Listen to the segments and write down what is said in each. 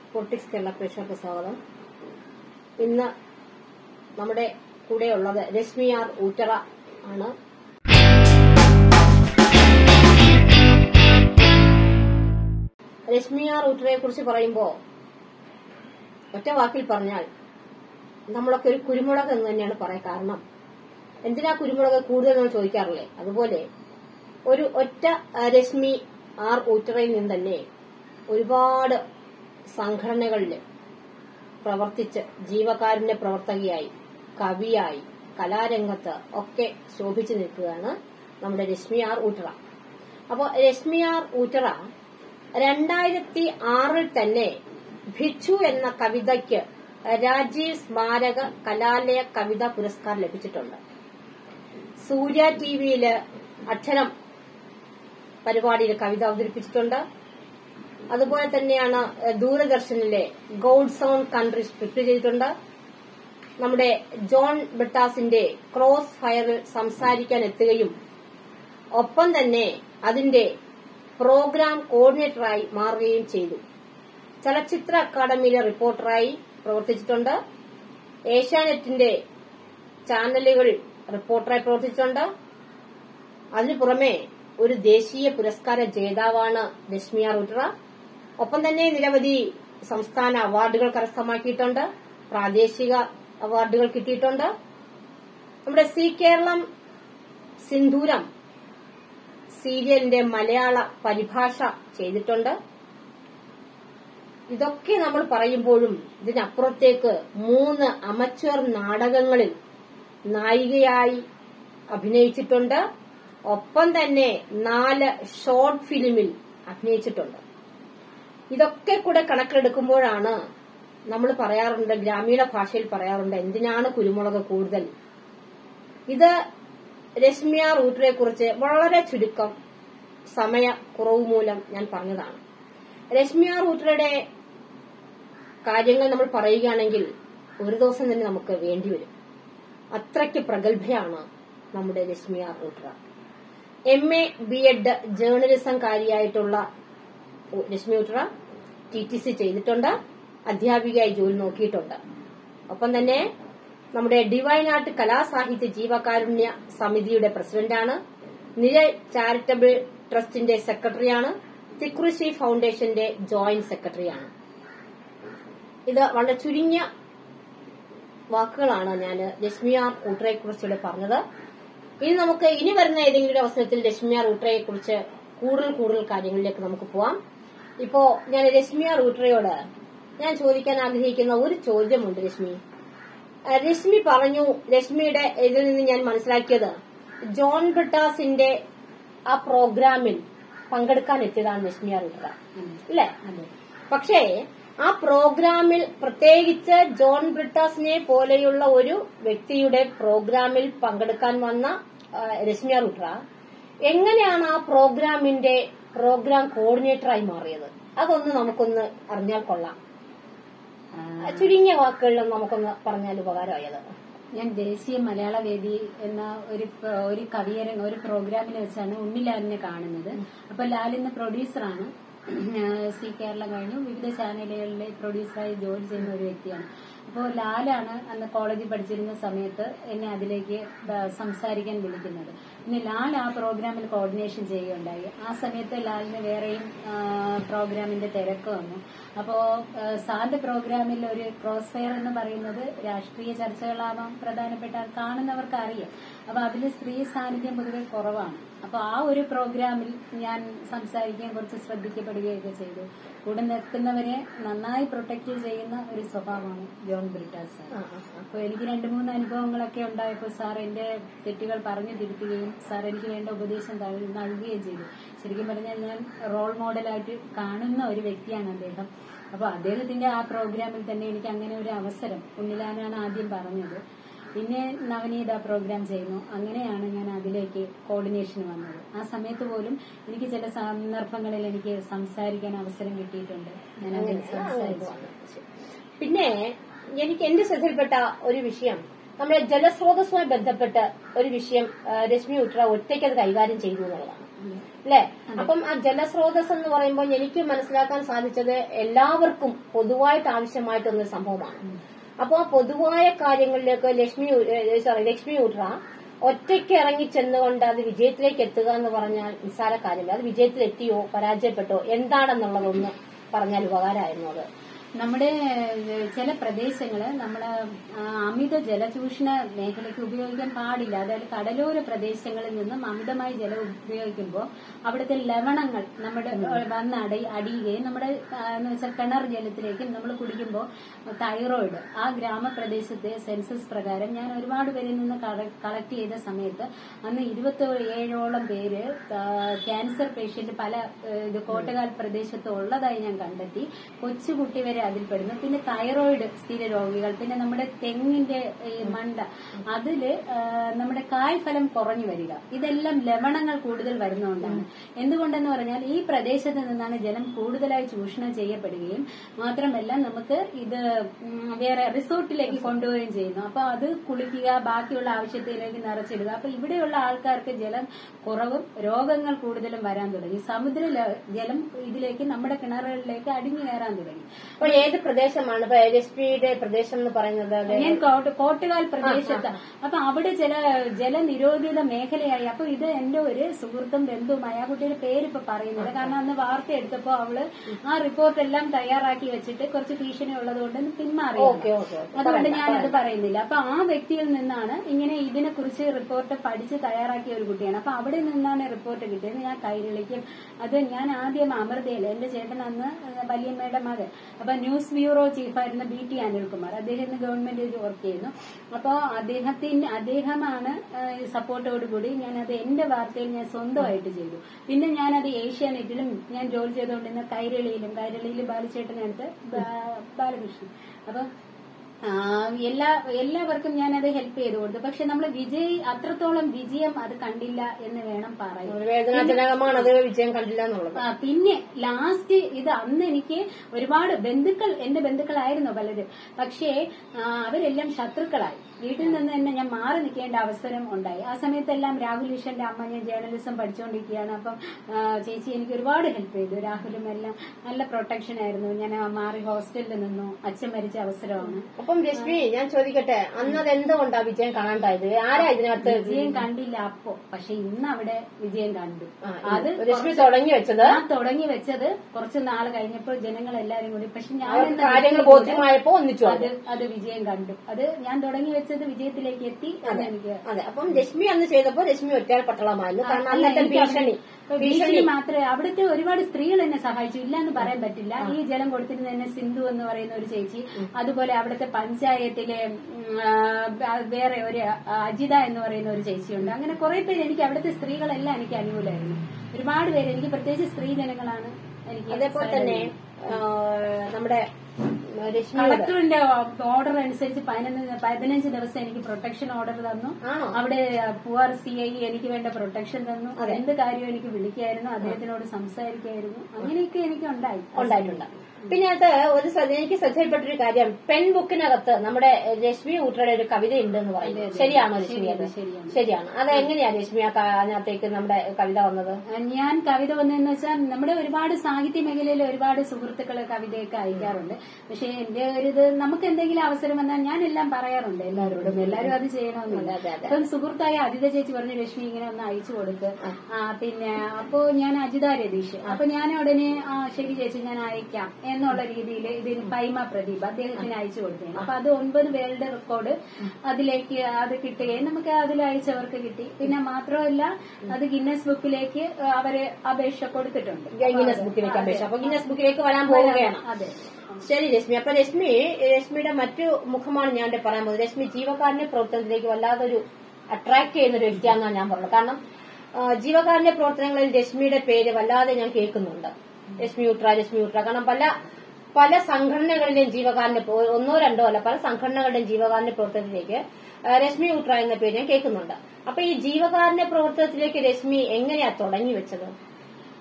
Politics Kerala പ്രേക്ഷകർക്ക് സ്വാഗതം ഇന്ന് നമ്മുടെ കൂടെയുള്ളത് രശ്മി ആർ ഊറ്ററ ആണ് രശ്മി ആർ ഊറ്ററയെ കുറിച്ച് പറയുമ്പോൾ ഒറ്റ വാക്കിൽ പറഞ്ഞാൽ നമ്മളൊക്കെ ഒരു കുരുമുളക് എന്ന് തന്നെയാണ് പറയാൻ കാരണം എന്തിനാ കുരുമുളക് കൂടുതൽ നമ്മൾ ചോദിക്കാറില്ലേ അതുപോലെ ഒരു ഒറ്റ ആ, രശ്മി ആർ ഊറ്ററയിൽ നിന്ന് തന്നെ ഒരുപാട് സംഘടനകളിൽ പ്രവർത്തിച്ച് ജീവകാരുണ്യ പ്രവർത്തകയായി കവിയായി കലാരംഗത്ത് ഒക്കെ ശോഭിച്ചു നിൽക്കുകയാണ് നമ്മുടെ രശ്മി ആർ ഊറ്ററ അപ്പോൾ രശ്മി ആർ ഊറ്ററ രണ്ടായിരത്തി ആറിൽ തന്നെ ഭിക്ഷു എന്ന കവിതയ്ക്ക് രാജീവ് സ്മാരക കലാലയ കവിതാ പുരസ്കാരം ലഭിച്ചിട്ടുണ്ട് സൂര്യ ടിവിയില് അക്ഷരം പരിപാടിയിൽ കവിത അവതരിപ്പിച്ചിട്ടുണ്ട് അതുപോലെ തന്നെയാണ് ഏഹ്, ദൂരദർശനിലെ ഗോഡ്സ് ഓൺ കൺട്രി സ്ക്രിപ്റ്റ് ചെയ്തിട്ടുണ്ട് നമ്മുടെ ജോൺ ബിട്ടാസിന്റെ ക്രോസ് ഫയറിൽ സംസാരിക്കാൻ എത്തുകയും ഒപ്പം തന്നെ അതിന്റെ പ്രോഗ്രാം കോർഡിനേറ്ററായി മാറുകയും ചെയ്തു ചലച്ചിത്ര അക്കാദമിയിലെ റിപ്പോർട്ടറായി പ്രവർത്തിച്ചിട്ടുണ്ട് ഏഷ്യാനെറ്റിന്റെ ചാനലുകൾ റിപ്പോർട്ടറായി പ്രവർത്തിച്ചിട്ടുണ്ട് അതിനു പുറമെ ഒരു ദേശീയ പുരസ്കാര ജേതാവാണ് രശ്മിയ റുട്ര ഒപ്പം തന്നെ നിരവധി സംസ്ഥാന അവാർഡുകൾ കരസ്ഥമാക്കിയിട്ടുണ്ട് പ്രാദേശിക അവാർഡുകൾ കിട്ടിയിട്ടുണ്ട് നമ്മുടെ സി കേരളം സിന്ധൂരം സീരിയലിന്റെ മലയാള പരിഭാഷ ചെയ്തിട്ടുണ്ട് ഇതൊക്കെ നമ്മൾ പറയുമ്പോഴും ഇതിനപ്പുറത്തേക്ക് മൂന്ന് അമച്വർ നാടകങ്ങളിൽ നായികയായി അഭിനയിച്ചിട്ടുണ്ട് ഒപ്പം തന്നെ നാല് ഷോർട്ട് ഫിലിമിൽ അഭിനയിച്ചിട്ടുണ്ട് ഇതൊക്കെ കൂടെ കണക്കിലെടുക്കുമ്പോഴാണ് നമ്മൾ പറയാറുണ്ട് ഗ്രാമീണ ഭാഷയിൽ പറയാറുണ്ട് എന്തിനാണ് കുരുമുളക് കൂടുതൽ ഇത് രശ്മിയ റൂട്ടറെ കുറിച്ച് വളരെ ചുരുക്കം സമയ കുറവ് മൂലം ഞാൻ പറഞ്ഞതാണ് രശ്മിയ റൂട്ടറുടെ കാര്യങ്ങൾ നമ്മൾ പറയുകയാണെങ്കിൽ ഒരു ദിവസം തന്നെ നമുക്ക് വേണ്ടിവരും അത്രയ്ക്ക് പ്രഗത്ഭയാണ് നമ്മുടെ രശ്മിയ റൂട്ടറ M A B Ed journalism കാര്യമായിട്ടുള്ള Rashmi Uthra T T C ചെയ്തിട്ടുണ്ട് അധ്യാപികയായി ജോലി നോക്കിയിട്ടുണ്ട് ഒപ്പം തന്നെ നമ്മുടെ ഡിവൈൻ ആർട്ട് കലാസാഹിത്യ ജീവകാരുണ്യ സമിതിയുടെ പ്രസിഡന്റാണ് നിര ചാരിറ്റബിൾ ട്രസ്റ്റിന്റെ സെക്രട്ടറിയാണ് തിക്കുറിശി ഫൗണ്ടേഷന്റെ ജോയിന്റ് സെക്രട്ടറിയാണ് ഇത് വളരെ ചുരുങ്ങിയ വാക്കുകളാണ് ഞാൻ രശ്മിയാർ ഊട്ടറെ കുറിച്ചിവിടെ പറഞ്ഞത് ഇനി നമുക്ക് ഇനി വരുന്ന ഏതെങ്കിലും ഒരു അവസരത്തിൽ രശ്മിയാർ ഊട്ടറയെ കുറിച്ച് കൂടുതൽ കൂടുതൽ കാര്യങ്ങളിലേക്ക് നമുക്ക് പോവാം ഇപ്പോ ഞാൻ രശ്മിയാർ ഊട്ടറയോട് ഞാൻ ചോദിക്കാൻ ആഗ്രഹിക്കുന്ന ഒരു ചോദ്യമുണ്ട് രശ്മി ആ, രശ്മി പറഞ്ഞു രശ്മിയുടെ ഇതിൽ നിന്ന് ഞാൻ മനസ്സിലാക്കിയത് ജോൺ ബ്രിട്ടാസിന്റെ ആ പ്രോഗ്രാമിൽ പങ്കെടുക്കാൻ എത്തിയതാണ് രശ്മിയാർ ഊട്ടറ അല്ലേ പക്ഷേ ആ പ്രോഗ്രാമിൽ പ്രത്യേകിച്ച് ജോൺ ബ്രിട്ടാസിനെ പോലെയുള്ള ഒരു വ്യക്തിയുടെ പ്രോഗ്രാമിൽ പങ്കെടുക്കാൻ വന്ന ആ, രശ്മിയ റുട്ര എങ്ങനെയാണ് ആ പ്രോഗ്രാമിന്റെ പ്രോഗ്രാം കോർഡിനേറ്ററായി മാറിയത് അതൊന്ന് നമുക്കൊന്ന് അറിഞ്ഞാൽ കൊള്ളാം ആ, ചുരുങ്ങിയ വാക്കുകളിൽ നമുക്കൊന്ന് പറഞ്ഞാൽ ഉപകാരമായത് ഞാൻ ദേശീയ മലയാള വേദി എന്ന ഒരു പ്ര- ഒരു കവിയരങ്ങ് ഒരു പ്രോഗ്രാമിൽ വെച്ചാണ് ഉണ്ണിലാലിനെ കാണുന്നത് അപ്പൊ ലാലിന്ന് പ്രൊഡ്യൂസറാണ് സി കേരളം കഴിഞ്ഞു വിവിധ ചാനലുകളിലെ പ്രൊഡ്യൂസറായി ജോലി ചെയ്യുന്ന ഒരു വ്യക്തിയാണ് അപ്പോൾ ലാലാണ് അന്ന് കോളേജിൽ പഠിച്ചിരുന്ന സമയത്ത് എന്നെ അതിലേക്ക് ബ- സംസാരിക്കാൻ വിളിക്കുന്നത് പിന്നെ ലാൽ ആ പ്രോഗ്രാമിൽ കോർഡിനേഷൻ ചെയ്യുകയുണ്ടായി ആ സമയത്ത് ലാലിന് വേറെയും ആ, പ്രോഗ്രാമിന്റെ തിരക്ക് വന്നു അപ്പോ ആ, സാറിന്റെ പ്രോഗ്രാമിൽ ഒരു ക്രോസ് ഫെയർ എന്ന് പറയുന്നത് രാഷ്ട്രീയ ചർച്ചകളാവാം പ്രധാനപ്പെട്ട കാണുന്നവർക്ക് അറിയാം അപ്പൊ അതിൽ സ്ത്രീ സാന്നിധ്യം പൊതുവെ കുറവാണ് അപ്പൊ ആ ഒരു പ്രോഗ്രാമിൽ ഞാൻ സംസാരിക്കാൻ കുറച്ച് ശ്രദ്ധിക്കപ്പെടുകയൊക്കെ ചെയ്തു കൂടെ നിൽക്കുന്നവരെ നന്നായി പ്രൊട്ടക്ട് ചെയ്യുന്ന ഒരു സ്വഭാവമാണ് ജോൺ ബ്രിട്ടാസ് സാർ ആ, ആ, ആ. അപ്പോൾ എനിക്ക് രണ്ട് മൂന്ന് അനുഭവങ്ങളൊക്കെ ഉണ്ടായപ്പോൾ സാർ എന്റെ തെറ്റുകൾ പറഞ്ഞു തിരുത്തുകയും സാർ എനിക്ക് വേണ്ട ഉപദേശം തഴ- നൽകുകയും ചെയ്തു ശരിക്കും പറഞ്ഞാൽ ഞാൻ റോൾ മോഡലായിട്ട് കാണുന്ന ഒരു വ്യക്തിയാണ് അദ്ദേഹം അപ്പോൾ അദ്ദേഹത്തിന്റെ ആ പ്രോഗ്രാമിൽ തന്നെ എനിക്ക് അങ്ങനെ ഒരു അവസരം ഉണ്ണിലാനാണ് ആദ്യം പറഞ്ഞത് പിന്നെ നവനീത പ്രോഗ്രാം ചെയ്യുന്നു അങ്ങനെയാണ് ഞാൻ അതിലേക്ക് കോർഡിനേഷൻ വന്നത് ആ സമയത്ത് പോലും എനിക്ക് ചില സന്ദർഭങ്ങളിൽ എനിക്ക് സംസാരിക്കാൻ അവസരം കിട്ടിയിട്ടുണ്ട് ഞാൻ അതിൽ അങ്ങനെ സംസാരിച്ചു ശരി. പിന്നെ എനിക്ക് എന്റെ ശ്രദ്ധയിൽപ്പെട്ട ഒരു വിഷയം നമ്മുടെ ജലസ്രോതസ്സുമായി ബന്ധപ്പെട്ട് ഒരു വിഷയം ആ, രശ്മി ഉട്ര ഒറ്റയ്ക്ക് അത് കൈകാര്യം ചെയ്തു എന്നുള്ളതാണ് അല്ലെ അപ്പം ആ ജലസ്രോതസ് എന്ന് പറയുമ്പോൾ എനിക്ക് മനസ്സിലാക്കാൻ സാധിച്ചത് എല്ലാവർക്കും പൊതുവായിട്ട് ആവശ്യമായിട്ടൊന്ന സംഭവമാണ് അപ്പോൾ ആ പൊതുവായ കാര്യങ്ങളിലേക്ക് ലക്ഷ്മി സോറി ലക്ഷ്മി ഉട്ര ഒറ്റയ്ക്ക് ഇറങ്ങി ചെന്നുകൊണ്ട് അത് വിജയത്തിലേക്ക് എത്തുക എന്ന് പറഞ്ഞാൽ നിസ്സാര കാര്യമില്ല അത് വിജയത്തിലെത്തിയോ പരാജയപ്പെട്ടോ എന്താണെന്നുള്ളതൊന്ന് പറഞ്ഞാൽ ഉപകാരമായിരുന്നു അത് നമ്മുടെ ഏഹ്, ചില പ്രദേശങ്ങള് നമ്മള് ആ, അമിത ജലചൂഷണ മേഖലയ്ക്ക് ഉപയോഗിക്കാൻ പാടില്ല അതായത് കടലോര പ്രദേശങ്ങളിൽ നിന്നും അമിതമായി ജലം ഉപയോഗിക്കുമ്പോൾ അവിടുത്തെ ലവണങ്ങൾ നമ്മുടെ ഏഹ്, വന്ന് അടി അടിയുകയും നമ്മുടെ ആ, എന്ന് വെച്ചാൽ കിണർ ജലത്തിലേക്ക് നമ്മൾ കുടിക്കുമ്പോൾ തൈറോയിഡ് ആ ഗ്രാമപ്രദേശത്തെ സെൻസസ് പ്രകാരം ഞാൻ ഒരുപാട് പേരിൽ നിന്ന് കളക്ട് ചെയ്ത സമയത്ത് അന്ന് ഇരുപത്തി ഏഴോളം പേര് ആ, ക്യാൻസർ പേഷ്യന്റ് പല ഏഹ്, ഇത് കോട്ടകാൽ പ്രദേശത്ത് ഉള്ളതായി ഞാൻ കണ്ടെത്തി കൊച്ചുകുട്ടി വരെ അതിൽപ്പെടുന്നു പിന്നെ തൈറോയിഡ് സ്ഥിര രോഗികൾ പിന്നെ നമ്മുടെ തെങ്ങിന്റെ ഈ മണ്ട അതില് ആ, നമ്മുടെ കായ്ഫലം കുറഞ്ഞു വരിക ഇതെല്ലാം ലവണങ്ങൾ കൂടുതൽ വരുന്നതുകൊണ്ടാണ് എന്തുകൊണ്ടെന്ന് പറഞ്ഞാൽ ഈ പ്രദേശത്ത് നിന്നാണ് ജലം കൂടുതലായി ചൂഷണം ചെയ്യപ്പെടുകയും മാത്രമല്ല നമുക്ക് ഇത് ഉം, വേറെ റിസോർട്ടിലേക്ക് കൊണ്ടുപോവുകയും ചെയ്യുന്നു അപ്പൊ അത് കുളിക്കുക ബാക്കിയുള്ള ആവശ്യത്തിലേക്ക് നിറച്ചിടുക അപ്പൊ ഇവിടെയുള്ള ആൾക്കാർക്ക് ജലം കുറവും രോഗങ്ങൾ കൂടുതലും വരാൻ തുടങ്ങി സമുദ്ര ല- ജലം ഇതിലേക്ക് നമ്മുടെ കിണറുകളിലേക്ക് അടിഞ്ഞു കയറാൻ തുടങ്ങി അപ്പൊ ഏത് പ്രദേശമാണ് ഇപ്പൊ രശ്മിയുടെ പ്രദേശം എന്ന് പറയുന്നത് അത് ഞാൻ കോട്ട്- കോട്ടുകാൽ പ്രദേശത്ത് അപ്പൊ അവിടെ ചില ജലനിരോധിത മേഖലയായി അപ്പൊ ഇത് എന്റെ ഒരു സുഹൃത്തും ബന്ധുവുമായ ആ കുട്ടിയുടെ പേര് ഇപ്പൊ പറയുന്നില്ല കാരണം അന്ന് വാർത്ത എടുത്തപ്പോ അവള് ആ റിപ്പോർട്ട് എല്ലാം തയ്യാറാക്കി വെച്ചിട്ട് കുറച്ച് ഭീഷണി ഉള്ളതുകൊണ്ട് പിന്മാറി ഓക്കെ ഓക്കെ അതുകൊണ്ട് ഞാനത് പറയുന്നില്ല അപ്പൊ ആ വ്യക്തിയിൽ നിന്നാണ് ഇങ്ങനെ ഇതിനെ കുറിച്ച് റിപ്പോർട്ട് പഠിച്ച് തയ്യാറാക്കിയ ഒരു കുട്ടിയാണ് അപ്പൊ അവിടെ നിന്നാണ് റിപ്പോർട്ട് കിട്ടിയത് ഞാൻ കൈരളിക്കും അത് ഞാൻ ആദ്യം അമൃതയിൽ എന്റെ ചേട്ടൻ അന്ന് വല്യമ്മയുടെ മകൻ അപ്പൊ ന്യൂസ് ബ്യൂറോ ചീഫായിരുന്ന ബി ടി അനിൽകുമാർ അദ്ദേഹം ഇന്ന് ഗവൺമെന്റ് വർക്ക് ചെയ്യുന്നു അപ്പോ അദ്ദേഹത്തിന് അദ്ദേഹമാണ് സപ്പോർട്ടോടുകൂടി ഞാൻ അത് എന്റെ വാർത്തയിൽ ഞാൻ സ്വന്തമായിട്ട് ചെയ്തു പിന്നെ ഞാനത് ഏഷ്യാനെറ്റിലും ഞാൻ ജോലി ചെയ്തുകൊണ്ടിരുന്ന കൈരളിയിലും കൈരളിയിൽ ബാലചേട്ടനടുത്ത് ബാ- ബാലകൃഷ്ണൻ അപ്പം ആ, എല്ലാ എല്ലാവർക്കും ഞാനത് ഹെൽപ്പ് ചെയ്തു കൊടുത്തു പക്ഷെ നമ്മൾ വിജയ് അത്രത്തോളം വിജയം അത് കണ്ടില്ല എന്ന് വേണം പറയാൻ ഒരു വേദനാജനകമാണ് അത് വിജയം കണ്ടില്ല എന്നുള്ളത് ആ, പിന്നെ ലാസ്റ്റ് ഇത് അന്ന് എനിക്ക് ഒരുപാട് ബന്ധുക്കൾ എന്റെ ബന്ധുക്കളായിരുന്നു പലരും പക്ഷേ ആ, അവരെല്ലാം ശത്രുക്കളായി വീട്ടിൽ നിന്ന് തന്നെ ഞാൻ മാറി നിൽക്കേണ്ട അവസരം ഉണ്ടായി ആ സമയത്തെല്ലാം രാഹുൽ ഈശ്വന്റെ അമ്മ ഞാൻ ജേർണലിസം പഠിച്ചുകൊണ്ടിരിക്കുകയാണ് അപ്പം ആ, ചേച്ചി എനിക്ക് ഒരുപാട് ഹെൽപ്പ് ചെയ്തു രാഹുലും എല്ലാം നല്ല പ്രൊട്ടക്ഷൻ ആയിരുന്നു ഞാൻ ആ മാറി ഹോസ്റ്റലിൽ നിന്നു അച്ഛൻ മരിച്ച അവസരമാണ് അപ്പം രശ്മി ഞാൻ ചോദിക്കട്ടെ അന്ന് അത് എന്തുകൊണ്ടാ വിജയം കാണാണ്ടായത് ആരാ ഇതിനകത്ത് വിജയം കണ്ടില്ല അപ്പോ പക്ഷെ ഇന്ന് അവിടെ വിജയം കണ്ടു ആ, അത് രശ്മി തുടങ്ങി വെച്ചത് ഞാൻ തുടങ്ങി വെച്ചത് കുറച്ച് നാൾ കഴിഞ്ഞപ്പോൾ ജനങ്ങൾ എല്ലാരും കൂടി പക്ഷെ ഞാൻ അവർക്ക് എന്ന കാര്യങ്ങൾ വ്യക്തി കൂടെ ബോധ്യമായപ്പോ ഒന്നിച്ചു അത് അത് വിജയം കണ്ടു അത് ഞാൻ തുടങ്ങി വെച്ചത് വിജയത്തിലേക്ക് എത്തി എന്ന് എനിക്ക് അതെ അപ്പം രശ്മി അന്ന് ചെയ്തപ്പോ രശ്മി ഒറ്റയാൾ പട്ടളമായിരുന്നു കാരണം അല്ല, അന്നത്തെ എനിക്ക് ഭീഷണി ഇപ്പൊ ഭീഷണി മാത്രമേ അവിടുത്തെ ഒരുപാട് സ്ത്രീകൾ എന്നെ സഹായിച്ചു ഇല്ല എന്ന് പറയാൻ പറ്റില്ല ഈ ജലം കൊടുത്തിരുന്ന തന്നെ സിന്ധു എന്ന് പറയുന്ന ഒരു ചേച്ചി അതുപോലെ അവിടുത്തെ പഞ്ചായത്തിലെ ഉം, ആ, വേറെ ഒരു ആ, അജിത എന്ന് പറയുന്ന ഒരു ചേച്ചിയുണ്ട് അങ്ങനെ കുറെ പേര് എനിക്ക് അവിടുത്തെ സ്ത്രീകളെല്ലാം എനിക്ക് അനുകൂലമായിരുന്നു ഒരുപാട് പേര് എനിക്ക് പ്രത്യേകിച്ച് സ്ത്രീ ജനങ്ങളാണ് എനിക്ക് അതേപോലെ തന്നെ ആ, നമ്മുടെ രശ്മി കളക്ടറിന്റെ ഓർഡർ അനുസരിച്ച് പതിനൊന്ന് പതിനഞ്ച് ദിവസം എനിക്ക് പ്രൊട്ടക്ഷൻ ഓർഡർ തന്നു ആണോ അവിടെ പൂവാർ സി ഐ എനിക്ക് വേണ്ട പ്രൊട്ടക്ഷൻ തന്നു എന്ത് കാര്യവും എനിക്ക് വിളിക്കായിരുന്നു അദ്ദേഹത്തിനോട് സംസാരിക്കായിരുന്നു അങ്ങനെയൊക്കെ എനിക്ക് ഉണ്ടായി ഉണ്ടായിട്ടുണ്ട് പിന്നെ അത് ഒരു ശ്രദ്ധ- എനിക്ക് ശ്രദ്ധയിൽപ്പെട്ടൊരു കാര്യം പെൺ ബുക്കിനകത്ത് നമ്മുടെ രശ്മി ഊട്ടയുടെ ഒരു കവിത ഉണ്ട് എന്ന് പറയുന്നത് ശരിയാണോ രശ്മി അത് ശരിയാണ് ശരിയാണ് അത് എങ്ങനെയാ രശ്മി ആ ക- അതിനകത്തേക്ക് നമ്മുടെ കവിത വന്നത് ഞാൻ കവിത വന്നതെന്ന് വെച്ചാൽ നമ്മുടെ ഒരുപാട് സാഹിത്യ മേഖലയിൽ ഒരുപാട് സുഹൃത്തുക്കള് കവിതയൊക്കെ അയക്കാറുണ്ട് പക്ഷെ എന്റെ ഒരു ഇത് നമുക്ക് എന്തെങ്കിലും അവസരം വന്നാൽ ഞാൻ എല്ലാം പറയാറുണ്ട് എല്ലാവരോടും എല്ലാവരും അത് ചെയ്യണമെന്നില്ല അതെ, അതെ. അപ്പം സുഹൃത്തായ അജിത ചേച്ചി പറഞ്ഞു രശ്മി ഇങ്ങനെ ഒന്ന് അയച്ചു കൊടുക്ക് ആ, പിന്നെ അപ്പോ ഞാൻ അജിത രതീഷ് അപ്പൊ ഞാൻ ഉടനെ ആ ശരി ചേച്ചി ഞാൻ അയക്കാം എന്നുള്ള രീതിയിൽ ഇതിന് പൈമ പ്രദീപ് അദ്ദേഹത്തിന് അയച്ചു കൊടുത്തേ അപ്പൊ അത് ഒൻപത് വേൾഡ് റെക്കോർഡ് അതിലേക്ക് അത് കിട്ടുകയും നമുക്ക് അതിൽ അയച്ചവർക്ക് കിട്ടി പിന്നെ മാത്രമല്ല അത് ഗിന്നസ് ബുക്കിലേക്ക് അവര് അപേക്ഷ കൊടുത്തിട്ടുണ്ട് ഗിന്നസ് ബുക്കിലേക്ക് അപേക്ഷ അപ്പൊ ഗിന്നസ് ബുക്കിലേക്ക് വരാൻ പോവുകയാണ് അതെ ശരി രശ്മി അപ്പൊ രശ്മി രശ്മിയുടെ മറ്റു മുഖമാണ് ഞാൻ ഇവിടെ പറയാൻ പോകുന്നത് രശ്മി ജീവകാരുണ്യ പ്രവർത്തനത്തിലേക്ക് വല്ലാതൊരു അട്രാക്ട് ചെയ്യുന്ന ഒരു വ്യക്തിയാണെന്നാണ് ഞാൻ പറഞ്ഞത് കാരണം ആ, ജീവകാരുണ്യ പ്രവർത്തനങ്ങളിൽ രശ്മിയുടെ പേര് വല്ലാതെ ഞാൻ കേൾക്കുന്നുണ്ട് രശ്മി ഉട്ര രശ്മി ഉട്ര കാരണം പല പല സംഘടനകളിലെയും ജീവകാരുണ്യ പ്രവ- ഒന്നോ രണ്ടോ അല്ല പല സംഘടനകളുടെയും ജീവകാരുണ്യ പ്രവർത്തനത്തിലേക്ക് ആ, രശ്മി ഉട്ര എന്ന പേര് ഞാൻ കേൾക്കുന്നുണ്ട് അപ്പൊ ഈ ജീവകാരുണ്യ പ്രവർത്തനത്തിലേക്ക് രശ്മി എങ്ങനെയാ തുടങ്ങി വെച്ചത്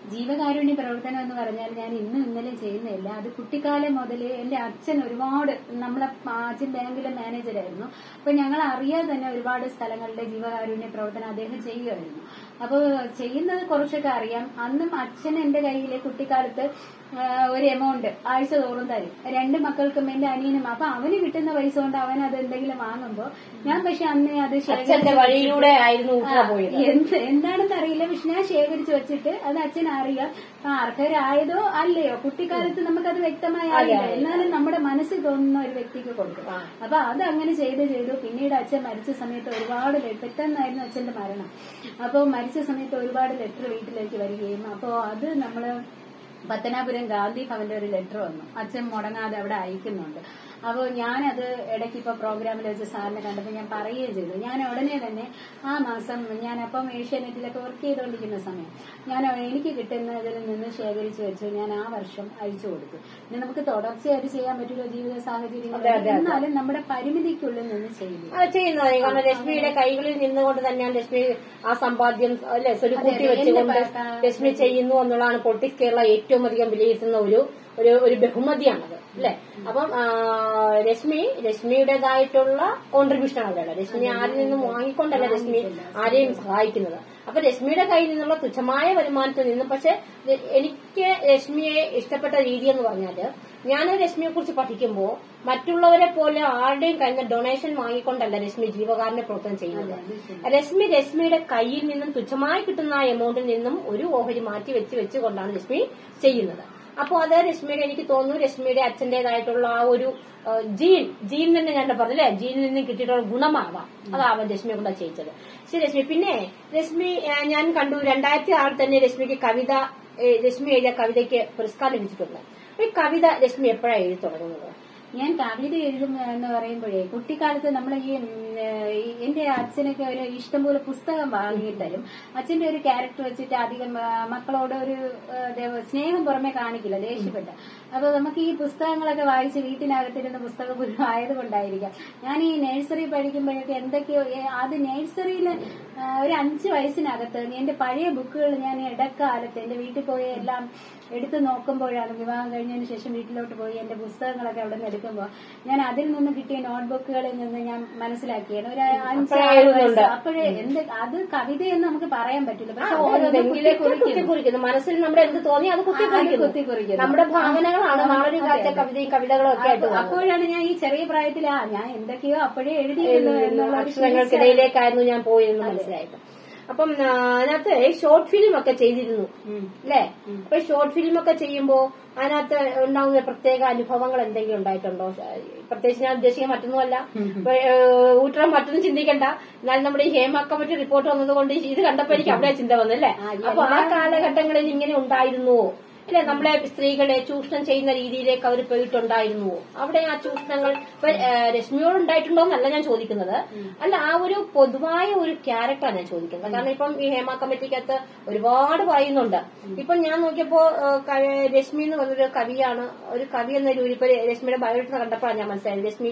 ജീവകാരുണ്യ പ്രവർത്തനം എന്ന് പറഞ്ഞാൽ ഞാൻ ഇന്നും ഇന്നലെ ചെയ്യുന്നതല്ല അത് കുട്ടിക്കാലം മുതൽ എന്റെ അച്ഛൻ ഒരുപാട് നമ്മളെ അച്ഛൻ ബാങ്കിലെ മാനേജറായിരുന്നു അപ്പൊ ഞങ്ങൾ അറിയാതെ തന്നെ ഒരുപാട് സ്ഥലങ്ങളിലെ ജീവകാരുണ്യ പ്രവർത്തനം അദ്ദേഹം ചെയ്യുമായിരുന്നു അപ്പോൾ ചെയ്യുന്നത് കുറച്ചൊക്കെ അറിയാം അന്നും അച്ഛൻ എന്റെ കയ്യിൽ കുട്ടിക്കാലത്ത് ആ, ഒരു എമൗണ്ട് ആഴ്ച തോറും തരും രണ്ട് മക്കൾക്കും എന്റെ അനിയനും അപ്പൊ അവന് കിട്ടുന്ന പൈസ കൊണ്ട് അവൻ അത് എന്തെങ്കിലും വാങ്ങുമ്പോ ഞാൻ പക്ഷെ അന്ന് അത് ശേഖരിച്ച് അച്ഛന്റെ വഴിയിലൂടെ ആയിരുന്നു ഊട്ടറ പോയത് എന്ത് എന്താണെന്ന് അറിയില്ല പക്ഷെ ഞാൻ ശേഖരിച്ചു വെച്ചിട്ട് അത് അച്ഛൻ അറിയാം അപ്പൊ അർഹരായതോ അല്ലയോ കുട്ടിക്കാലത്ത് നമുക്കത് വ്യക്തമായി അറിയില്ല എന്നാലും നമ്മുടെ മനസ്സിൽ തോന്നുന്ന ഒരു വ്യക്തിക്ക് കൊടുക്കും അപ്പൊ അത് അങ്ങനെ ചെയ്ത് ചെയ്തു പിന്നീട് അച്ഛൻ മരിച്ച സമയത്ത് ഒരുപാട് ലെ- പെട്ടെന്നായിരുന്നു അച്ഛന്റെ മരണം അപ്പോൾ മരിച്ച സമയത്ത് ഒരുപാട് ലെറ്റർ വീട്ടിലേക്ക് വരികയും അപ്പോൾ അത് നമ്മള് പത്തനാപുരം ഗാന്ധി ഭവന്റെ ഒരു ലെറ്റർ വന്നു അച്ഛൻ മുടങ്ങാതെ അവിടെ അയക്കുന്നുണ്ട് അപ്പോൾ ഞാനത് ഇടയ്ക്ക് ഇപ്പൊ പ്രോഗ്രാമിൽ വെച്ച് സാറിനെ കണ്ടപ്പോൾ ഞാൻ പറയുകയും ചെയ്തു ഞാൻ ഉടനെ തന്നെ ആ മാസം ഞാൻ അപ്പം ഏഷ്യാനെറ്റിലൊക്കെ വർക്ക് ചെയ്തുകൊണ്ടിരിക്കുന്ന സമയം ഞാൻ എനിക്ക് കിട്ടുന്നതിൽ നിന്ന് ശേഖരിച്ചു വെച്ച് ഞാൻ ആ വർഷം അയച്ചു കൊടുത്തു പിന്നെ നമുക്ക് തുടർച്ചയായിട്ട് ചെയ്യാൻ പറ്റുള്ള ജീവിത സാഹചര്യങ്ങൾ എന്നാലും നമ്മുടെ പരിമിതിക്കുള്ളിൽ നിന്ന് ചെയ്തു അത് ചെയ്യുന്നത് കാരണം രശ്മിയുടെ കൈകളിൽ നിന്നുകൊണ്ട് തന്നെയാണ് രശ്മി ആ സമ്പാദ്യം അല്ലെ ഒരു കൂട്ടി വെച്ചുകൊണ്ട് രശ്മി ചെയ്യുന്നു എന്നുള്ളതാണ് പൊളിറ്റിക്സ് കേരള ഏറ്റവും അധികം വിലയിരുത്തുന്ന ഒരു ഒരു ഒരു ബഹുമതിയാണത് അല്ലെ അപ്പം ആ, രശ്മി രശ്മിയുടേതായിട്ടുള്ള കോൺട്രിബ്യൂഷൻ ആണ് അവിടെ രശ്മി ആരിൽ നിന്നും വാങ്ങിക്കൊണ്ടല്ല രശ്മി ആരെയും സഹായിക്കുന്നത് അപ്പൊ രശ്മിയുടെ കയ്യിൽ നിന്നുള്ള തുച്ഛമായ വരുമാനത്തിൽ നിന്നും പക്ഷെ ര- എനിക്ക് രശ്മിയെ ഇഷ്ടപ്പെട്ട രീതി എന്ന് പറഞ്ഞാല് ഞാൻ രശ്മിയെ കുറിച്ച് പഠിക്കുമ്പോൾ മറ്റുള്ളവരെ പോലെ ആരുടെയും കയ്യിൽ നിന്ന് ഡൊണേഷൻ വാങ്ങിക്കൊണ്ടല്ല രശ്മി ജീവകാരുണ്യ പ്രവർത്തനം ചെയ്യുന്നത് രശ്മി രശ്മിയുടെ കയ്യിൽ നിന്നും തുച്ഛമായി കിട്ടുന്ന ആ എമൗണ്ടിൽ നിന്നും ഒരു ഓഹരി മാറ്റി വെച്ച് വെച്ചുകൊണ്ടാണ് രശ്മി ചെയ്യുന്നത് അപ്പോൾ അത് രശ്മിയുടെ എനിക്ക് തോന്നുന്നു രശ്മിയുടെ അച്ഛന്റേതായിട്ടുള്ള ആ ഒരു ആ, ജീൻ ജീൻ തന്നെ ഞാൻ പറഞ്ഞല്ലേ ജീനിൽ നിന്ന് കിട്ടിയിട്ടുള്ള ഗുണമാവാം അതാവാം രശ്മിയെ കൊണ്ട് ചെയ്യിച്ചത് ശരി രശ്മി പിന്നെ രശ്മി ആ, ഞാൻ കണ്ടു രണ്ടായിരത്തി ആറിൽ തന്നെ രശ്മിക്ക് കവിത ഏ, രശ്മി എഴുതിയ കവിതയ്ക്ക് പുരസ്കാരം ലഭിച്ചിട്ടുണ്ട് ഈ കവിത രശ്മി എപ്പോഴാണ് എഴുതി തുടങ്ങുന്നത് ഞാൻ കവിത എഴുതും എന്ന് പറയുമ്പോഴേ കുട്ടിക്കാലത്ത് നമ്മൾ ഈ ഉം, ഏഹ്, ഈ എന്റെ അച്ഛനൊക്കെ ഒരു ഇഷ്ടംപോലെ പുസ്തകം വാങ്ങി തരും അച്ഛന്റെ ഒരു ക്യാരക്ടർ വെച്ചിട്ട് അധികം ആ, മക്കളോട് ഒരു ഏഹ്, ദേ- സ്നേഹം പുറമെ കാണിക്കില്ല ദേഷ്യപ്പെട്ട അപ്പൊ നമുക്ക് ഈ പുസ്തകങ്ങളൊക്കെ വായിച്ച് വീട്ടിനകത്തിരുന്ന പുസ്തകം പോലും ആയതുകൊണ്ടായിരിക്കാം ഞാൻ ഈ നഴ്സറി പഠിക്കുമ്പോഴൊക്കെ എന്തൊക്കെയോ ഏ, അത് നഴ്സറിയിൽ ഒരു അഞ്ച് വയസ്സിനകത്ത് എന്റെ പഴയ ബുക്കുകൾ ഞാൻ ഇടക്കാലത്ത് എന്റെ വീട്ടിൽ പോയി എല്ലാം എടുത്തു നോക്കുമ്പോഴാണ് വിവാഹം കഴിഞ്ഞതിന് ശേഷം വീട്ടിലോട്ട് പോയി എന്റെ പുസ്തകങ്ങളൊക്കെ അവിടെ നിന്ന് എടുക്കുമ്പോൾ ഞാൻ അതിൽ നിന്ന് കിട്ടിയ നോട്ട്ബുക്കുകളിൽ നിന്ന് ഞാൻ മനസ്സിലാക്കിയാണ് ഒരു അഞ്ച് അപ്പോഴേ ആറ് എഴുതുന്നുണ്ട്. വയസ്സ് അപ്പോഴേ എന്ത് അത് കവിതയെന്ന് നമുക്ക് പറയാൻ പറ്റില്ല പക്ഷെ ഓരോന്നും എന്തെങ്കിലുമൊക്കെ കുത്തിക്കുറിക്കുന്നു. കുത്തിക്കുറിക്കുന്നു മനസ്സിൽ നമ്മുടെ എന്ത് തോന്നി അത് അത് കുത്തിക്കുറിക്കുന്നു കുത്തിക്കുറിക്കുന്നു. നമ്മുടെ ഭാവനകളാണ് നാളൊരു കാലത്തെ കവിതയും കവിതകളും ഒക്കെ ആയിട്ട് അപ്പൊ- വന്നത്. അപ്പോഴാണ് ഞാൻ ഈ ചെറിയ പ്രായത്തിൽ ആ ഞാൻ എന്തൊക്കെയോ അപ്പോഴേ എഴുതിയിരുന്നു എന്നുള്ള ഒരു അക്ഷരങ്ങൾക്കിടയിലേക്കായിരുന്നു ഞാൻ പോയതെന്ന് മനസ്സിലായത് അപ്പം ആ, അതിനകത്ത് ഷോർട്ട് ഫിലിം ഒക്കെ ചെയ്തിരുന്നു ഉം. അല്ലേ അപ്പൊ ഷോർട്ട് ഫിലിം ഒക്കെ ചെയ്യുമ്പോ അതിനകത്ത് ഉണ്ടാകുന്ന പ്രത്യേക അനുഭവങ്ങൾ എന്തെങ്കിലും ഉണ്ടായിട്ടുണ്ടോ പ്രത്യേകിച്ച് ഞാൻ ഉദ്ദേശിക്കാൻ മറ്റൊന്നുമല്ല ഇപ്പൊ, ഏ, ഊട്ടറം മറ്റൊന്നും ചിന്തിക്കണ്ട എന്നാൽ നമ്മുടെ ഈ ഹേമ കമ്മിറ്റി റിപ്പോർട്ട് വന്നതുകൊണ്ട് ഇത് കണ്ടപ്പോ എനിക്ക് അവിടെ ചിന്ത വന്നല്ലേ അപ്പൊ ആ കാലഘട്ടങ്ങളിൽ ഇങ്ങനെ ഉണ്ടായിരുന്നുവോ അല്ലെ നമ്മളെ സ്ത്രീകളെ ചൂഷണം ചെയ്യുന്ന രീതിയിലേക്ക് അവർ പോയിട്ടുണ്ടായിരുന്നുവോ അവിടെ ആ ചൂഷണങ്ങൾ ഇപ്പൊ ഏ, രശ്മിയോട് ഉണ്ടായിട്ടുണ്ടോ എന്നല്ല ഞാൻ ചോദിക്കുന്നത് അല്ല ആ ഒരു പൊതുവായ ഒരു ക്യാരക്ടറാണ് ഞാൻ ചോദിക്കുന്നത് കാരണം ഇപ്പം ഈ ഹേമ കമ്മിറ്റിക്കകത്ത് ഒരുപാട് പറയുന്നുണ്ട് ഇപ്പൊ ഞാൻ നോക്കിയപ്പോ ഏ, ക- രശ്മി എന്ന് പറഞ്ഞൊരു കവിയാണ് ഒരു കവി എന്ന ഒരു ഇപ്പൊ രശ്മിയുടെ ബയോഡേറ്റ കണ്ടപ്പോഴാണ് ഞാൻ മനസ്സിലായത് രശ്മി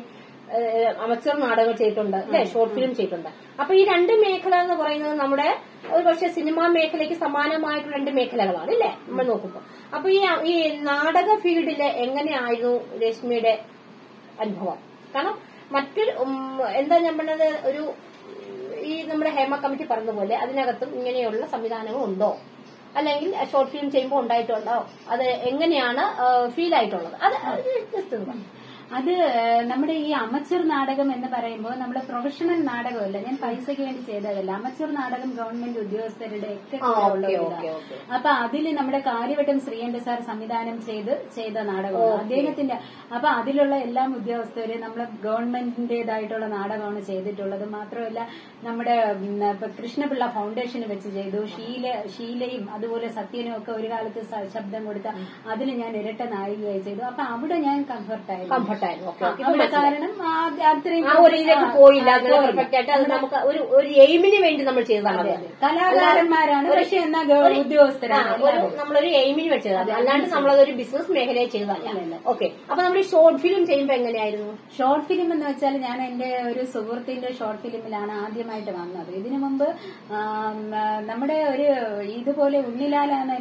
അമച്ചർ നാടകങ്ങൾ ചെയ്തിട്ടുണ്ട് അല്ലെ ഷോർട്ട് ഫിലിം ചെയ്തിട്ടുണ്ട് അപ്പൊ ഈ രണ്ട് മേഖല എന്ന് പറയുന്നത് നമ്മുടെ ഒരു പക്ഷെ സിനിമാ മേഖലയ്ക്ക് സമാനമായിട്ടുള്ള രണ്ട് മേഖലകളാണ് അല്ലേ നമ്മൾ നോക്കുമ്പോൾ അപ്പൊ ഈ ഈ നാടക ഫീൽഡില് എങ്ങനെയായിരുന്നു രശ്മിയുടെ അനുഭവം കാരണം മറ്റൊരു ഉം, എന്താ ഞാൻ പറഞ്ഞത് ഒരു ഈ നമ്മുടെ ഹേമ കമ്മിറ്റി പറഞ്ഞതുപോലെ അതിനകത്തും ഇങ്ങനെയുള്ള സംവിധാനങ്ങൾ ഉണ്ടോ അല്ലെങ്കിൽ ഷോർട്ട് ഫിലിം ചെയ്യുമ്പോൾ ഉണ്ടായിട്ടുണ്ടോ അത് എങ്ങനെയാണ് ഫീൽ ആയിട്ടുള്ളത് അത് ജസ്റ്റ് ഒന്ന് പറ. അത് ഏഹ്, നമ്മുടെ ഈ അമച്ചർ നാടകം എന്ന് പറയുമ്പോൾ നമ്മുടെ പ്രൊഫഷണൽ നാടകമല്ല ഞാൻ പൈസയ്ക്ക് വേണ്ടി ചെയ്തതല്ല അമച്ചർ നാടകം ഗവൺമെന്റ് ഉദ്യോഗസ്ഥരുടെ ഒക്കെ ആ, കൂടെ ഉള്ള ഓക്കേ, ഒരു ഓക്കേ, ഇതാണ്. ഓക്കേ. അപ്പൊ അതിൽ നമ്മുടെ കാര്യവട്ടം ശ്രീയന്റെ സാർ സംവിധാനം ചെയ്ത് ചെയ്ത നാടകമാണ് അദ്ദേഹത്തിന്റെ അപ്പൊ അതിലുള്ള എല്ലാ ഉദ്യോഗസ്ഥരും നമ്മളെ ഗവൺമെന്റിന്റേതായിട്ടുള്ള നാടകമാണ് ചെയ്തിട്ടുള്ളത് മാത്രമല്ല നമ്മുടെ ഉം, ഇപ്പൊ കൃഷ്ണപിള്ള ഫൗണ്ടേഷന് വെച്ച് ചെയ്തു ഷീല ഷീലയും അതുപോലെ സത്യനും ഒക്കെ ഒരു കാലത്ത് സ- ശബ്ദം കൊടുത്ത അതിൽ ഞാൻ ഇരട്ട നായികയായി ചെയ്തു അപ്പൊ അവിടെ ഞാൻ കംഫർട്ടായിരുന്നു കംഫർട്ടായിരുന്നു ഓക്കെ ഓക്കെ അവിടെ കാരണം ആ- അത്രയും ആ ഒരു ഇതിലേക്ക് ആ, പോയില്ല ആ, അങ്ങനെ പോയില്ല. പെർഫെക്റ്റ് ആയിട്ട് അത് നമുക്ക് ഒരു ഒരു എയിമിന് വേണ്ടി നമ്മൾ ചെയ്തതാണ് അതെ, അത്. അതെ. കലാകാരന്മാരാണ് പക്ഷെ എന്നാ ഗവ- ആ, ഉദ്യോഗസ്ഥരാണ് ഒരു എല്ലാവരും. നമ്മളൊരു എയിമിന് വെച്ചതാണ് അല്ലാണ്ട് നമ്മളതൊരു ബിസിനസ് മേഖലയിൽ ചെയ്തതല്ല ഓക്കെ അപ്പൊ നമ്മൾ ഈ ഷോർട്ട് ഫിലിം ചെയ്യുമ്പോ എങ്ങനെയായിരുന്നു ഷോർട്ട് ഫിലിം എന്ന് വെച്ചാൽ ഞാൻ എന്റെ ഒരു സുഹൃത്തിന്റെ ഷോർട്ട് ഫിലിമിലാണ് ആദ്യമായിട്ട് വന്നത് ഇതിനു മുമ്പ് ആം, ആ, നമ്മുടെ ഒരു ഇതുപോലെ ഉണ്ണിലാലാണ് എന്നെ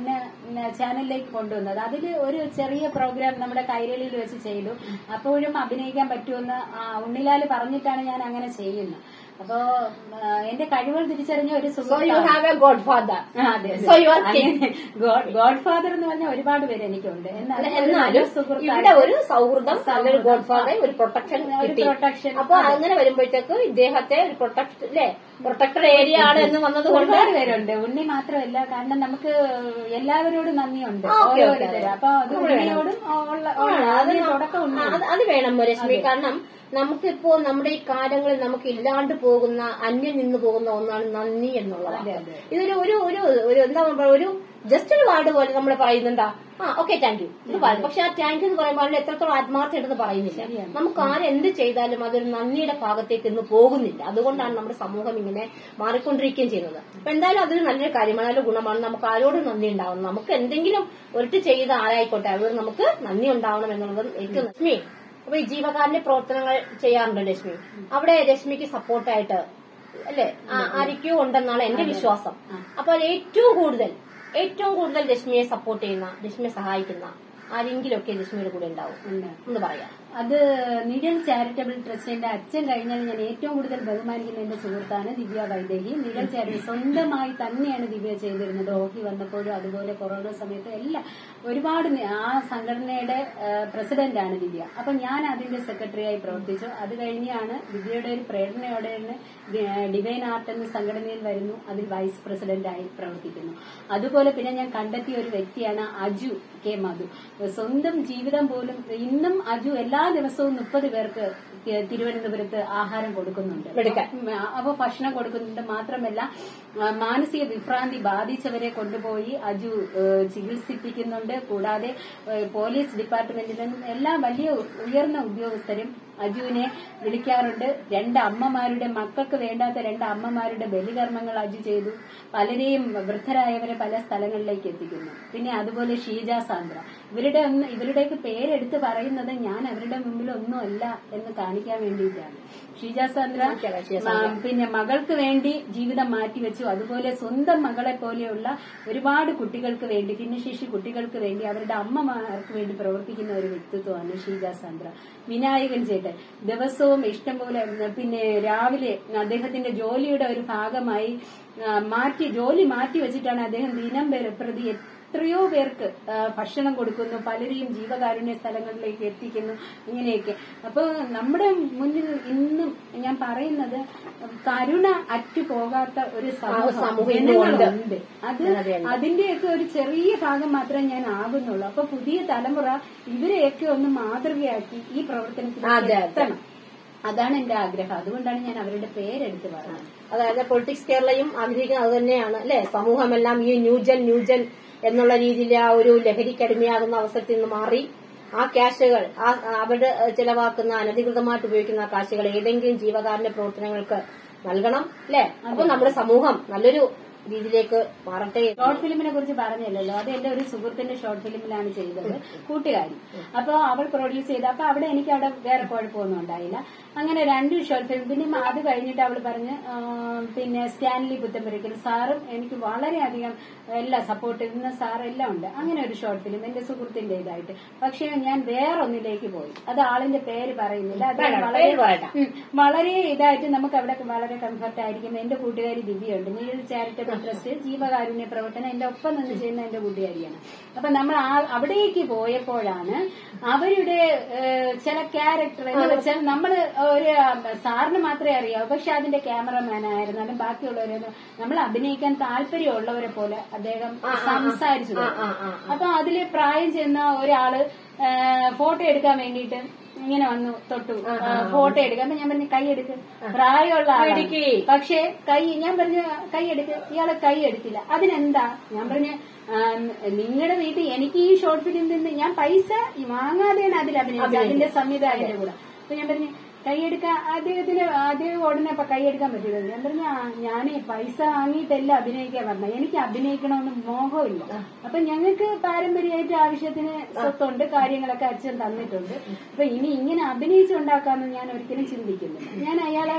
ഉം, ചാനലിലേക്ക് കൊണ്ടുവന്നത് അതിൽ ഒരു ചെറിയ പ്രോഗ്രാം നമ്മുടെ കൈരളിയിൽ വെച്ച് ചെയ്തു അപ്പോഴും അഭിനയിക്കാൻ പറ്റുമെന്ന് ആ, ഉണ്ണിലാല് പറഞ്ഞിട്ടാണ് ഞാൻ അങ്ങനെ ചെയ്യുന്നത് അപ്പോ ആ, എന്റെ കഴിവുകൾ തിരിച്ചറിഞ്ഞ ഒരു സോ യു സുഹൃത്താണ് ഹാവ് എ ഗോഡ് ഫാദർ ആ, അതെ, അതെ. So you are king. അങ്ങനെ ഗോഡ് ഫാദർ എന്ന് പറഞ്ഞ ഒരുപാട് പേര് എനിക്കുണ്ട് എന്നാൽ ഒരു നല്ല എന്നാലും സുഹൃത്താണ്. ഇവിടെ ഒരു സൗഹൃദം നല്ലൊരു ഗോഡ് ഫാദർ ഒരു പ്രൊട്ടക്ഷൻ ഒരു കിട്ടി protection. അപ്പൊ അങ്ങനെ വരുമ്പോഴത്തേക്ക് ഇദ്ദേഹത്തെ ഒരു പ്രൊട്ടക്ട് അല്ലേ പ്രൊട്ടക്ടഡ് ഏരിയ ആണ് എന്ന് വന്നതുകൊണ്ട് ഒരുപാട് പേരുണ്ട് ഉണ്ണി മാത്രമല്ല കാരണം നമുക്ക് എല്ലാവരോടും നന്ദിയുണ്ട് ആ, ഓക്കേ, ഓക്കേ. ഓരോരുത്തരും അപ്പൊ അത് നമ്മള് വേണം. ഉണ്ണിയോടും ഉള്ള ആ, അത് അതിന് ന- തുടക്കം ആ, ഉണ്ണിയാണ് അത് അത് വേണം രശ്മി കാരണം നമുക്കിപ്പോ നമ്മുടെ ഈ കാലങ്ങളിൽ നമുക്ക് ഇല്ലാണ്ട് പോകുന്ന അന്യം നിന്ന് പോകുന്ന ഒന്നാണ് നന്ദി എന്നുള്ളത് അതെ, അതെ. ഇതൊരു ഒരു ഒരു ഒരു എന്താ പറയുക ഒരു ജസ്റ്റ് ഒരു വാർഡ് പോലെ നമ്മൾ പറയുന്നുണ്ടാ ആ ഓക്കെ താങ്ക് യു ഇത് പറയും പക്ഷെ ആ താങ്ക് യു എന്ന് പറയുമ്പോൾ അതിൽ എത്രത്തോളം ആത്മാർത്ഥം എടുത്ത് പറയുന്നില്ല ശരിയാണ്. നമുക്ക് ആരെന്ത് ചെയ്താലും അതൊരു നന്ദിയുടെ ഭാഗത്തേക്ക് ഇന്ന് പോകുന്നില്ല അതുകൊണ്ടാണ് നമ്മുടെ സമൂഹം ഇങ്ങനെ മാറിക്കൊണ്ടിരിക്കുകയും ചെയ്യുന്നത് അപ്പൊ എന്തായാലും അതൊരു നല്ലൊരു കാര്യമാണ് നല്ല ഗുണമാണ് നമുക്ക് ആരോടും നന്ദി ഉണ്ടാവണം നമുക്ക് എന്തെങ്കിലും ഒരിട്ട് ചെയ്ത ആരായിക്കോട്ടെ അവരോട് നമുക്ക് നന്ദി ഉണ്ടാവണം എന്നുള്ളത് ഏറ്റവും ലക്ഷ്മി അപ്പൊ ഈ ജീവകാരുണ്യ പ്രവർത്തനങ്ങൾ ചെയ്യാറുണ്ട് ലക്ഷ്മി അവിടെ രശ്മിക്ക് സപ്പോർട്ടായിട്ട് അല്ലെ ആരൊക്കെയോ ഉണ്ടെന്നാണ് എന്റെ വിശ്വാസം അപ്പൊ അതിൽ ഏറ്റവും കൂടുതൽ ഏറ്റവും കൂടുതൽ രശ്മിയെ സപ്പോർട്ട് ചെയ്യുന്ന രശ്മിയെ സഹായിക്കുന്ന ആരെങ്കിലും ഒക്കെ രശ്മിയുടെ കൂടെ ഉണ്ടാവും ഉണ്ട്. എന്ന് പറയാം അത് നിഴൽ ചാരിറ്റബിൾ ട്രസ്റ്റിന്റെ അച്ഛൻ കഴിഞ്ഞാൽ ഞാൻ ഏറ്റവും കൂടുതൽ ബഹുമാനിക്കുന്ന എന്റെ സുഹൃത്താണ് ദിവ്യ വൈദേഹി നിഴൽ ചാരിറ്റി സ്വന്തമായി തന്നെയാണ് ദിവ്യ ചെയ്തിരുന്നത് ഓഹി വന്നപ്പോഴും അതുപോലെ കൊറോണ സമയത്ത് എല്ലാം ഒരുപാട് നി- ആ സംഘടനയുടെ പ്രസിഡന്റാണ് ദിവ്യ അപ്പൊ ഞാൻ അതിന്റെ സെക്രട്ടറിയായി പ്രവർത്തിച്ചു അത് കഴിഞ്ഞാണ് ദിവ്യയുടെ ഒരു പ്രേരണയോടെയാണ് ദി- ഡിവൈൻ ആർട്ട് എന്ന സംഘടനയിൽ വരുന്നു അതിൽ വൈസ് പ്രസിഡന്റായി പ്രവർത്തിക്കുന്നു അതുപോലെ പിന്നെ ഞാൻ കണ്ടെത്തിയ ഒരു വ്യക്തിയാണ് അജു കെ മധു സ്വന്തം ജീവിതം പോലും ഇന്നും അജു എല്ലാ ദിവസവും മുപ്പത് പേർക്ക് തി- തിരുവനന്തപുരത്ത് ആഹാരം കൊടുക്കുന്നുണ്ട് എടുക്കാൻ. ഉം, അപ്പൊ ഭക്ഷണം കൊടുക്കുന്നുണ്ട് മാത്രമല്ല ആ, മാനസിക വിഭ്രാന്തി ബാധിച്ചവരെ കൊണ്ടുപോയി അജു ഏഹ്, ചികിത്സിപ്പിക്കുന്നുണ്ട് കൂടാതെ ഏഹ്, പോലീസ് ഡിപ്പാർട്ട്മെന്റിൽ നിന്നും എല്ലാ വലിയ ഉയർന്ന ഉദ്യോഗസ്ഥരും അജുവിനെ വിളിക്കാറുണ്ട് രണ്ട് അമ്മമാരുടെ മക്കൾക്ക് വേണ്ടാത്ത രണ്ട് അമ്മമാരുടെ ബലികർമ്മങ്ങൾ അജു ചെയ്തു പലരെയും വൃദ്ധരായവരെ പല സ്ഥലങ്ങളിലേക്ക് എത്തിക്കുന്നു പിന്നെ അതുപോലെ ഷീജ സാന്ദ്ര ഇവരുടെ ഒന്ന് ഇവരുടെയൊക്കെ പേരെടുത്ത് പറയുന്നത് ഞാൻ അവരുടെ മുമ്പിൽ ഒന്നുമല്ല എന്ന് കാണിക്കാൻ വേണ്ടിയിട്ടാണ് ഷീജ സാന്ദ്ര മനസ്സിലായി, ഷീജ സാന്ദ്ര. ആ, പിന്നെ മകൾക്ക് വേണ്ടി ജീവിതം മാറ്റിവെച്ചു അതുപോലെ സ്വന്തം മകളെ പോലെയുള്ള ഒരുപാട് കുട്ടികൾക്ക് വേണ്ടി ഭിന്നശേഷി കുട്ടികൾക്ക് വേണ്ടി അവരുടെ അമ്മമാർക്ക് വേണ്ടി പ്രവർത്തിക്കുന്ന ഒരു വ്യക്തിത്വമാണ് ഷീജ സാന്ദ്ര വിനായകൻ ചേട്ടൻ ദിവസവും ഇഷ്ടം പോലെ ഉം, പിന്നെ രാവിലെ അദ്ദേഹത്തിന്റെ ജോലിയുടെ ഒരു ഭാഗമായി ആ, മാറ്റി ജോലി മാറ്റി വെച്ചിട്ടാണ് അദ്ദേഹം ദിനം പേര് പ്രതി എത്രയോ പേർക്ക് ആ, ഭക്ഷണം കൊടുക്കുന്നു പലരെയും ജീവകാരുണ്യ സ്ഥലങ്ങളിലേക്ക് എത്തിക്കുന്നു ഇങ്ങനെയൊക്കെ അപ്പൊ നമ്മുടെ മുന്നിൽ ഇന്നും ഞാൻ പറയുന്നത് കരുണ അറ്റുപോകാത്ത ഒരു സമൂഹം സമൂഹം ഇന്നും ഉണ്ട്. ജനങ്ങളുണ്ട് അത് അതെ, അതെ. അതിന്റെയൊക്കെ ഒരു ചെറിയ ഭാഗം മാത്രമേ ഞാൻ ആകുന്നുള്ളൂ അപ്പൊ പുതിയ തലമുറ ഇവരെയൊക്കെ ഒന്ന് മാതൃകയാക്കി ഈ അതെ, പ്രവർത്തനത്തിലേക്ക് അതെ. എത്തണം അതാണ് എന്റെ ആഗ്രഹം അതുകൊണ്ടാണ് ഞാൻ അവരുടെ പേരെടുത്ത് പറഞ്ഞത് അതായത് പൊളിറ്റിക്സ് കേരളയും ആഗ്രഹിക്കുന്നത് അത് തന്നെയാണ് അല്ലെ സമൂഹമെല്ലാം ഈ ന്യൂജൻ ന്യൂജൻ എന്നുള്ള രീതിയിൽ ആ ഒരു ലഹരിക്കടിമയാകുന്ന അവസരത്തിൽ നിന്ന് മാറി ആ ക്യാഷുകൾ ആ അവരുടെ ചെലവാക്കുന്ന അനധികൃതമായിട്ട് ഉപയോഗിക്കുന്ന ആ കാശുകൾ ഏതെങ്കിലും ജീവകാരുണ്യ പ്രവർത്തനങ്ങൾക്ക് നൽകണം അല്ലെ അപ്പൊ നമ്മുടെ സമൂഹം നല്ലൊരു രീതിയിലേക്ക് മാറട്ടെ ഷോർട്ട് ഫിലിമിനെ കുറിച്ച് പറഞ്ഞില്ലല്ലോ അത് എന്റെ ഒരു സുഹൃത്തിന്റെ ഷോർട്ട് ഫിലിമിലാണ് ചെയ്തത് കൂട്ടുകാരി അപ്പൊ അവൾ പ്രൊഡ്യൂസ് ചെയ്ത അപ്പൊ അവിടെ എനിക്ക് അവിടെ വേറെ കുഴപ്പമൊന്നും ഉണ്ടായില്ല അങ്ങനെ രണ്ട് ഷോർട്ട് ഫിലിം പിന്നെ അത് കഴിഞ്ഞിട്ട് അവൾ പറഞ്ഞ് ആ, പിന്നെ സ്റ്റാൻലി പുത്തമ്പരിക്കൽ സാറും എനിക്ക് വളരെയധികം എല്ലാ സപ്പോർട്ട് ചെയ്യുന്ന സാർ എല്ലാം ഉണ്ട് അങ്ങനെ ഒരു ഷോർട്ട് ഫിലിം എന്റെ സുഹൃത്തിന്റെ ഇതായിട്ട് പക്ഷെ ഞാൻ വേറൊന്നിലേക്ക് പോയി അത് ആളിന്റെ പേര് പറയുന്നില്ല അത് വേണ്ട, വളരെ പേര് പറയണ്ട. ഉം. വളരെ ഇതായിട്ട് നമുക്ക് അവിടെ വളരെ കംഫർട്ട് ആയിരിക്കും എന്റെ കൂട്ടുകാരി ദിവ്യയുണ്ട് നീൽ ചാരിറ്റബിൾ ട്രസ്റ്റ് ജീവകാരുണ്യ പ്രവർത്തനം എന്റെ ഒപ്പം നിന്ന് ചെയ്യുന്ന എന്റെ കൂട്ടുകാരിയാണ് അപ്പൊ നമ്മൾ ആ അവിടേക്ക് പോയപ്പോഴാണ് അവരുടെ ഏഹ്, ചില ക്യാരക്ടർ എന്ന് വെച്ചാൽ നമ്മൾ ഒരു സാറിന് മാത്രമേ അറിയാവൂ പക്ഷെ അതിന്റെ ക്യാമറമാൻ ആയിരുന്നാലും ബാക്കിയുള്ളവരൊന്നും നമ്മൾ അഭിനയിക്കാൻ താല്പര്യമുള്ളവരെ പോലെ അദ്ദേഹം സംസാരിച്ചു തുടങ്ങി. ആ, ആ, അപ്പൊ അതില് പ്രായം ചെന്ന ഒരാള് ഫോട്ടോ എടുക്കാൻ വേണ്ടിയിട്ട് ഇങ്ങനെ വന്നു തൊട്ടു ഫോട്ടോ എടുക്കാൻ അപ്പൊ ഞാൻ പറഞ്ഞു കൈ എടുക്ക് പ്രായമുള്ള ആളാണ്. എടുക്ക്. പക്ഷേ കൈ ഞാൻ പറഞ്ഞു കൈ എടുക്ക് ഇയാളെ കൈ എടുത്തില്ല അതിനെന്താ ഞാൻ പറഞ്ഞു നിങ്ങളുടെ വീട്ടിൽ എനിക്ക് ഈ ഷോർട്ട് ഫിലിമിൽ നിന്ന് ഞാൻ പൈസ വാങ്ങാതെയാണ് അതിൽ അഭിനയിച്ചത് അതിന്റെ സംവിധായകന്റെ കൂടെ അപ്പൊ ഞാൻ പറഞ്ഞു കൈയെടുക്കാൻ അദ്ദേഹത്തിന് അദ്ദേഹം ഉടനെ അപ്പൊ കൈയെടുക്കാൻ പറ്റില്ല ഞാൻ പറഞ്ഞു "ആ, ഞാനേ പൈസ വാങ്ങിയിട്ടല്ല അഭിനയിക്കാൻ പറഞ്ഞത് എനിക്ക് അഭിനയിക്കണമെന്ന് മോഹമില്ല അപ്പൊ ഞങ്ങൾക്ക് പാരമ്പര്യമായിട്ട് ആവശ്യത്തിന് സ്വത്തുണ്ട് കാര്യങ്ങളൊക്കെ അച്ഛൻ തന്നിട്ടുണ്ട് അപ്പൊ ഇനി ഇങ്ങനെ അഭിനയിച്ചുണ്ടാക്കാമെന്ന് ഞാൻ ഒരിക്കലും ചിന്തിക്കുന്നില്ല ഞാൻ അയാളെ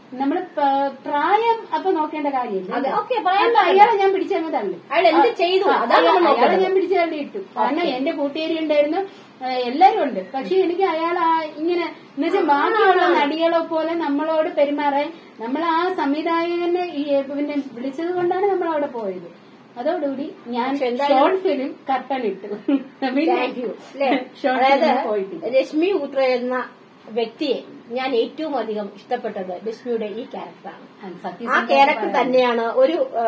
നമ്മള് പ- പ്രായം അപ്പൊ നോക്കേണ്ട കാര്യമില്ല അതെ, ഓക്കേ, പ്രായം അപ്പൊ അയാളെ ഞാൻ പിടിച്ചങ്ങ് തള്ളി അയാൾ എന്ത് ചെയ്തു ആ, അതാണ് നമ്മൾ അയാളെ നോക്കേണ്ടത് ഞാൻ പിടിച്ചു തള്ളി ഇട്ടു കാരണം എന്റെ കൂട്ടുകാരി ഉണ്ടായിരുന്നു ആ, എല്ലാരും ഉണ്ട് പക്ഷെ എനിക്ക് അയാൾ ആ ഇങ്ങനെ എന്നുവെച്ചാൽ ബാക്കിയുള്ള നടികളെ പോലെ നമ്മളോട് പെരുമാറാൻ നമ്മൾ ആ സംവിധായകനെ ഈ പിന്നെ വിളിച്ചത് കൊണ്ടാണ് നമ്മൾ അവിടെ പോയത് അതോടുകൂടി ഞാൻ പക്ഷെ എന്തായാലും- ഷോർട്ട് ഫിലിം കർട്ടൻ ഇട്ടു പിന്നെ താങ്ക് യു അല്ലേ ഷോർട്ട് അതായത് ഫിലിം പോയിട്ടില്ല രശ്മി ഉത്ര എന്ന വ്യക്തിയെ ഞാൻ ഏറ്റവും അധികം ഇഷ്ടപ്പെട്ടത് രശ്മിയുടെ ഈ ക്യാരക്ടറാണ് ആ, ആ സത്യസന്ധമായിട്ട് ക്യാരക്ടർ പറയാം. തന്നെയാണ് ഒരു ആ,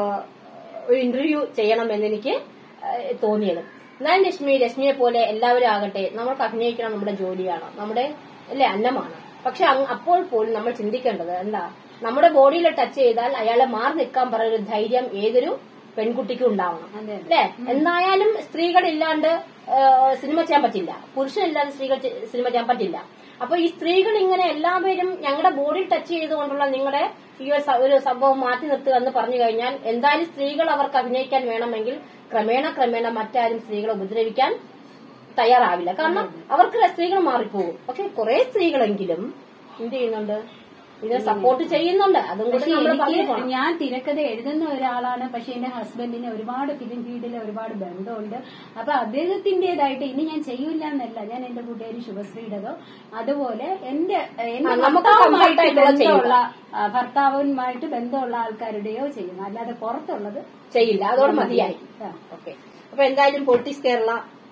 ഒരു ഇന്റർവ്യൂ ചെയ്യണമെന്ന് എനിക്ക് ആ, തോന്നിയത് എന്നാലും രശ്മി രശ്മിയെ പോലെ എല്ലാവരും ആകട്ടെ നമ്മൾക്ക് അഭിനയിക്കണം നമ്മുടെ ജോലിയാണ് നമ്മുടെ അല്ലെ അന്നമാണ് പക്ഷെ അങ് അപ്പോൾ പോലും നമ്മൾ ചിന്തിക്കേണ്ടത് എന്താ നമ്മുടെ ബോഡിയിൽ ടച്ച് ചെയ്താൽ അയാളെ മാറി നിൽക്കാൻ പറയുന്ന ഒരു ധൈര്യം ഏതൊരു പെൺകുട്ടിക്കും ഉണ്ടാവണം അതെ അല്ലെ എന്തായാലും സ്ത്രീകളില്ലാണ്ട് ആ, സിനിമ ചെയ്യാൻ പറ്റില്ല പുരുഷനില്ലാതെ സ്ത്രീകൾ ചെ- സിനിമ ചെയ്യാൻ പറ്റില്ല അപ്പൊ ഈ സ്ത്രീകൾ ഇങ്ങനെ എല്ലാവരും ഞങ്ങളുടെ ബോഡിയിൽ ടച്ച് ചെയ്തുകൊണ്ടുള്ള നിങ്ങളുടെ ഈ ഒരു സ- ഒരു സംഭവം മാറ്റി നിർത്തുക എന്ന് പറഞ്ഞു കഴിഞ്ഞാൽ എന്തായാലും സ്ത്രീകൾ അവർക്ക് അഭിനയിക്കാൻ വേണമെങ്കിൽ ക്രമേണ ക്രമേണ മറ്റാരും സ്ത്രീകളെ ഉപദ്രവിക്കാൻ തയ്യാറാവില്ല കാരണം അവർക്ക് സ്ത്രീകൾ മാറിപ്പോകും പക്ഷെ കുറെ സ്ത്രീകളെങ്കിലും എന്ത് ചെയ്യുന്നുണ്ട് ഇതിനെ സപ്പോർട്ട് ചെയ്യുന്നുണ്ട് അതും കൂടി പക്ഷെ നമ്മൾ പറഞ്ഞു എനിക്ക് പോകണം ഞാൻ തിരക്കഥ എഴുതുന്ന ഒരാളാണ് പക്ഷെ എന്റെ ഹസ്ബൻഡിന് ഒരുപാട് ഫിലിം ഫീൽഡിൽ ഒരുപാട് ബന്ധമുണ്ട് അപ്പൊ അദ്ദേഹത്തിന്റേതായിട്ട് ഇനി ഞാൻ ചെയ്യൂല എന്നല്ല ഞാൻ എന്റെ കൂട്ടുകാരി ശുഭശ്രീയുടേതോ അതുപോലെ എന്റെ എന്റെ ആ, നമുക്ക് ഭർത്താവുമായിട്ട് comfort ആയിട്ടുള്ള ബന്ധമുള്ള ആ, ഭർത്താവുമായിട്ട് ബന്ധമുള്ള ആൾക്കാരുടെയോ ചെയ്യുന്നു അല്ലാതെ പുറത്തുള്ളത് ചെയ്യില്ല അതോടെ മതിയായി ആ. ഓക്കെ അപ്പൊ എന്തായാലും പൊളിറ്റിക്സ് കേരള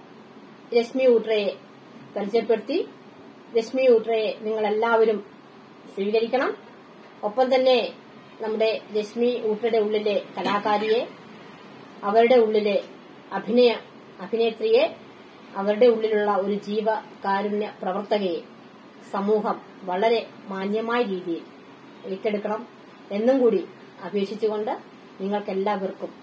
രശ്മി ഊട്രയെ പരിചയപ്പെടുത്തി രശ്മി ഊട്രയെ നിങ്ങൾ എല്ലാവരും സ്വീകരിക്കണം ഒപ്പം തന്നെ നമ്മുടെ രശ്മി ഊട്രയുടെ ഉള്ളിലെ കലാകാരിയെ അവരുടെ ഉള്ളിലെ അഭിനയ അഭിനേത്രിയെ അവരുടെ ഉള്ളിലുള്ള ഒരു ജീവകാരുണ്യ പ്രവർത്തകയെ സമൂഹം വളരെ മാന്യമായ രീതിയിൽ ഏറ്റെടുക്കണം എന്നും കൂടി അപേക്ഷിച്ചുകൊണ്ട് നിങ്ങൾക്കെല്ലാവർക്കും